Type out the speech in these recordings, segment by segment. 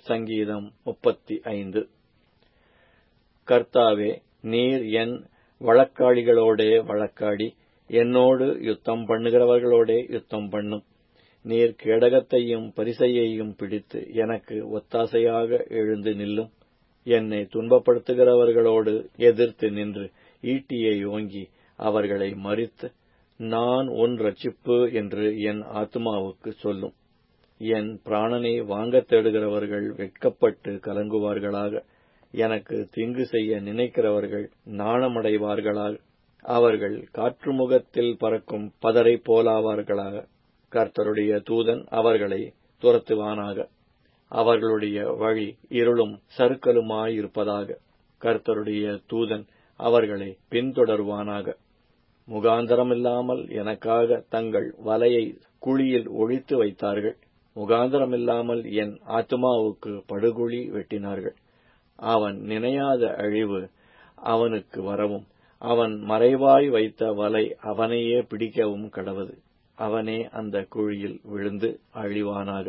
சங்கீதம் முப்பத்தி ஐந்து கர்த்தாவே நீர் என் வழக்காளிகளோடே வழக்காடி என்னோடு யுத்தம் பண்ணுகிறவர்களோடே யுத்தம் பண்ணும் நீர் கேடகத்தையும் பரிசையையும் பிடித்து எனக்கு ஒத்தாசையாக எழுந்து நில்லும் என்னை துன்பப்படுத்துகிறவர்களோடு எதிர்த்து நின்று ஈட்டியை ஓங்கி அவர்களை மறித்து நான் உன் ரட்சிப்பு என்று என் ஆத்மாவுக்கு சொல்லும் என் பிராணனை வாங்கத் தேடுகிறவர்கள் வெட்கப்பட்டு கலங்குவார்களாக எனக்கு தீங்கு செய்ய நினைக்கிறவர்கள் நாணமடைவார்களாக அவர்கள் காற்று முகத்தில் பறக்கும் பதரை போலாவார்களாக கர்த்தருடைய தூதன் அவர்களை துரத்துவானாக அவர்களுடைய வழி இருளும் சறுக்கலுமாயிருப்பதாக கர்த்தருடைய தூதன் அவர்களை பின்தொடர்வானாக முகாந்தரமில்லாமல் எனக்காக தங்கள் வலையை குழியில் ஒழித்து வைத்தார்கள் முகாந்தரமில்லாமல் என் ஆத்மாவுக்கு படுகுழி வெட்டினார்கள் அவன் நினையாத அழிவு அவனுக்கு வரவும் அவன் மறைவாய் வைத்த வலை அவனையே பிடிக்கவும் கடவது அவனே அந்த குழியில் விழுந்து அழிவானாக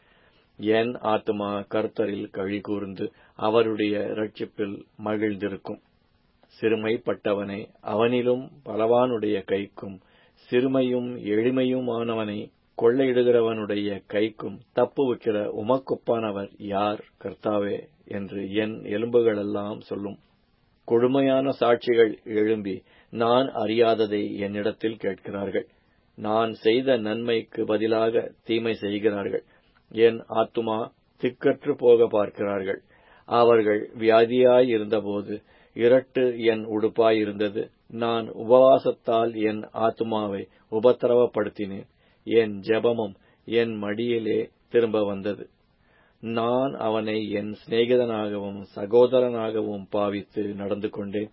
என் ஆத்மா கர்த்தரில் கழி கூர்ந்து அவருடைய ரட்சிப்பில் மகிழ்ந்திருக்கும் சிறுமைப்பட்டவனை அவனிலும் பலவானுடைய கைக்கும் சிறுமையும் எளிமையுமானவனை கொள்ளையிடுகிறவனுடைய கைக்கும் தப்புவிக்கிற உமக்குப்பானவர் யார் கர்த்தாவே என்று என் எலும்புகளெல்லாம் சொல்லும் கொடுமையான சாட்சிகள் எழும்பி நான் அறியாததை என்னிடத்தில் கேட்கிறார்கள் நான் செய்த நன்மைக்கு பதிலாக தீமை செய்கிறார்கள் என் ஆத்துமா திக்கற்று போக பார்க்கிறார்கள் அவர்கள் வியாதியாய் இருந்தபோது இரட்டு என் உடுப்பாயிருந்தது நான் உபவாசத்தால் என் ஆத்துமாவை உபத்திரவப்படுத்தினேன் என் ஜெபமும் என் மடியிலே திரும்ப வந்தது நான் அவனை என் சிநேகிதனாகவும் சகோதரனாகவும் பாவித்து நடந்து கொண்டேன்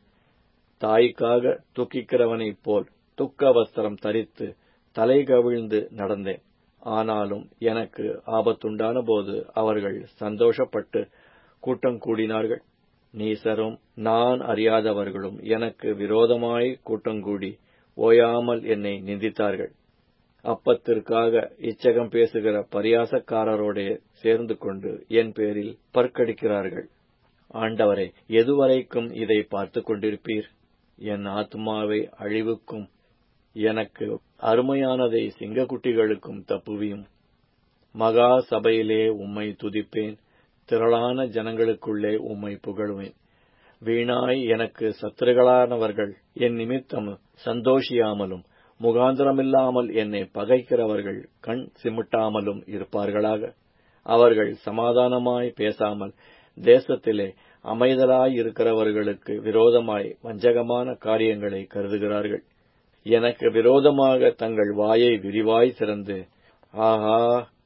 தாய்க்காக துக்கிக்கிறவனைப் போல் துக்க வஸ்திரம் தரித்து தலை கவிழ்ந்து நடந்தேன் ஆனாலும் எனக்கு ஆபத்துண்டான போது அவர்கள் சந்தோஷப்பட்டு கூட்டம் கூடினார்கள் நீசரும் நான் அறியாதவர்களும் எனக்கு விரோதமாய் கூட்டங்கூடி ஓயாமல் என்னை நிந்தித்தார்கள் அப்பத்திற்காக இச்சகம் பேசுகிற பரியாசக்காரரோடே சேர்ந்து கொண்டு என் பேரில் பற்கடிக்கிறார்கள் ஆண்டவரே எதுவரைக்கும் இதை பார்த்து கொண்டிருப்பீர் என் ஆத்மாவை அழிவுக்கும் எனக்கு அருமையானதை சிங்கக்குட்டிகளுக்கும் தப்புவியும் மகா சபையிலே உம்மை துதிப்பேன் திரளான ஜனங்களுக்குள்ளே உம்மை புகழுவேன் வீணாய் எனக்கு சத்துருகளானவர்கள் என் நிமித்தம் சந்தோஷியாமலும் முகாந்திரமில்லாமல் என்னை பகைக்கிறவர்கள் கண் சிமிட்டாமலும் இருப்பார்களாக அவர்கள் சமாதானமாய் பேசாமல் தேசத்திலே அமைதலாயிருக்கிறவர்களுக்கு விரோதமாய் வஞ்சகமான காரியங்களை கருதுகிறார்கள் எனக்கு விரோதமாக தங்கள் வாயை விரிவாய் திறந்து ஆஹா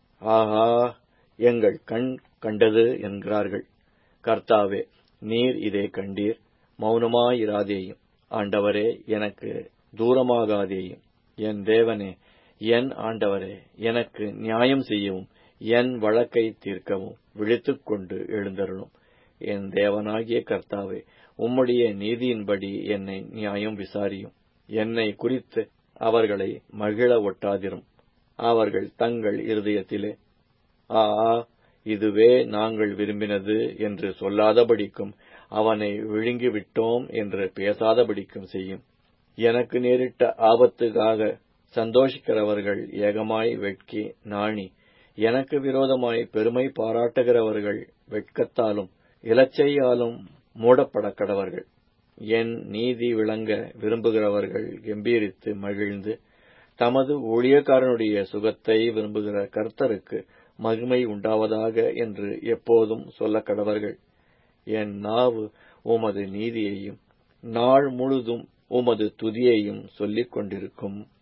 ஆஹா எங்கள் கண் கண்டது என்கிறார்கள் கர்த்தாவே நீர் இதை கண்டீர் மௌனமாயிராதேயும் ஆண்டவரே எனக்கு தூரமாகாதேயும் என் தேவனே என் ஆண்டவரே எனக்கு நியாயம் செய்யவும் என் வழக்கை தீர்க்கவும் விழித்துக் கொண்டு எழுந்தருளும் என் தேவனாகிய கர்த்தாவே உம்முடைய நீதியின்படி என்னை நியாயம் விசாரியும் என்னை குறித்து அவர்களை மகிழ ஒட்டாதிரும் அவர்கள் தங்கள் இருதயத்திலே ஆ இதுவே நாங்கள் விரும்பினது என்று சொல்லாதபடிக்கும் அவனை விழுங்கிவிட்டோம் என்று பேசாதபடிக்கும் செய்யும் எனக்கு நேரிட்ட ஆபத்துக்காக சந்தோஷிக்கிறவர்கள் ஏகமாய் வெட்கி நாணி எனக்கு விரோதமாய் பெருமை பாராட்டுகிறவர்கள் வெட்கத்தாலும் இலச்சையாலும் மூடப்பட கடவர்கள் என் நீதி விளங்க விரும்புகிறவர்கள் கம்பீரித்து மகிழ்ந்து தமது ஊழியக்காரனுடைய சுகத்தை விரும்புகிற கர்த்தருக்கு மகிமை உண்டாவதாக என்று எப்போதும் சொல்ல கடவர்கள் என் நாவு உமது நீதியையும் நாள் முழுதும் உமது துதியையும் சொல்லிக் கொண்டிருக்கும்